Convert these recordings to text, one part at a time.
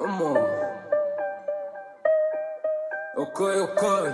اما اوكي اوكي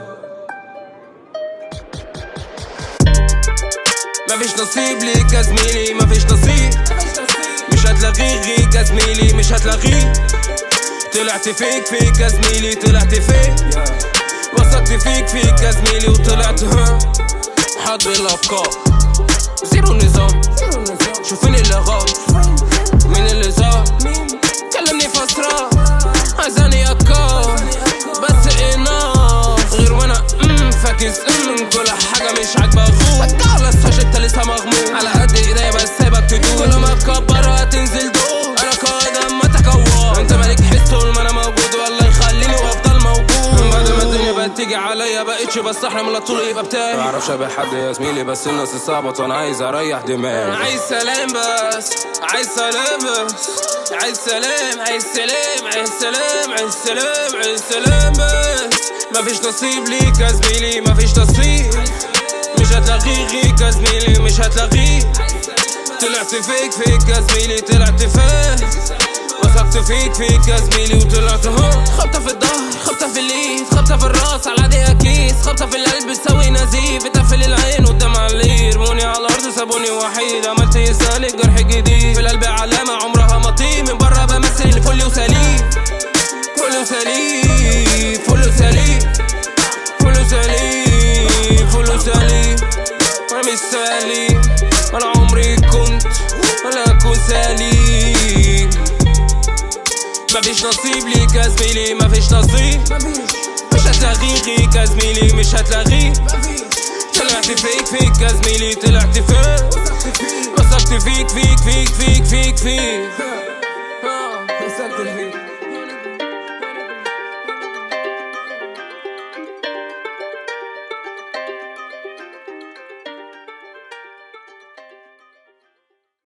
مفيش نصيب ليك يا زميلي مفيش نصيب مش هتلاقيه غيك يا زميلي مش هتلاقيه طلعت فيك فيك يا زميلي طلعت فيك وثقت فيك فيك يا زميلي وطلعت ها حد الافكار زيرو نظام شوفيني اللي غاب مين اللي زار كلمني في اسرار عايزاني اكار بس اناف غير وانا امم فاكس امم كل حاجه مش عاجبه غور على السوشيال انت لسه مغمور على قد ايديا بس سايبك تدور كل ما تكبر هتنزل دور انا قائد اما تكور انت مالك حس طول ما انا موجود والله يخليني وافضل موجود بعد ما الدنيا بقت تيجي عليا بقتش بستحرم الا طول يبقى بتاعي ما اعرفش ابيع حد يا زميلي بس الناس صعبت وانا عايز اريح دماغي عايز سلام بس عايز سلام بس عايز سلام عايز سلام عايز سلام عايز سلام عايز سلام بس مفيش نصيب ليك يا زميلي مفيش نصيب مش هتلاقيه غيك يا زميلي مش هتلاقيه طلعت فيك فيك يا زميلي طلعت فيك وثقت فيك فيك يا زميلي وطلعت هو خبطة في الظهر خبطة في الايد خبطة في الراس على ايديها كيس خبطة في القلب تسوي نزيف بتقفل العين والدمع اللي يرموني على الارض سابوني وحيد عملت يسالك جرح جديد في القلب علامة عمرها ما تطير من بره بمثل اللي فل وسليم فل وسليم فل وسليم فل وسليم فل وسليم وانا مش سليم انا عمري كنت ولا اكون سليم مفيش نصيب ليك يا زميلي مفيش نصيب مش هتلاقيه غيك يا زميلي مش هتلاقيه طلعت فيك فيك يا زميلي طلعت فيك وثقت فيك فيك فيك فيك فيك فيك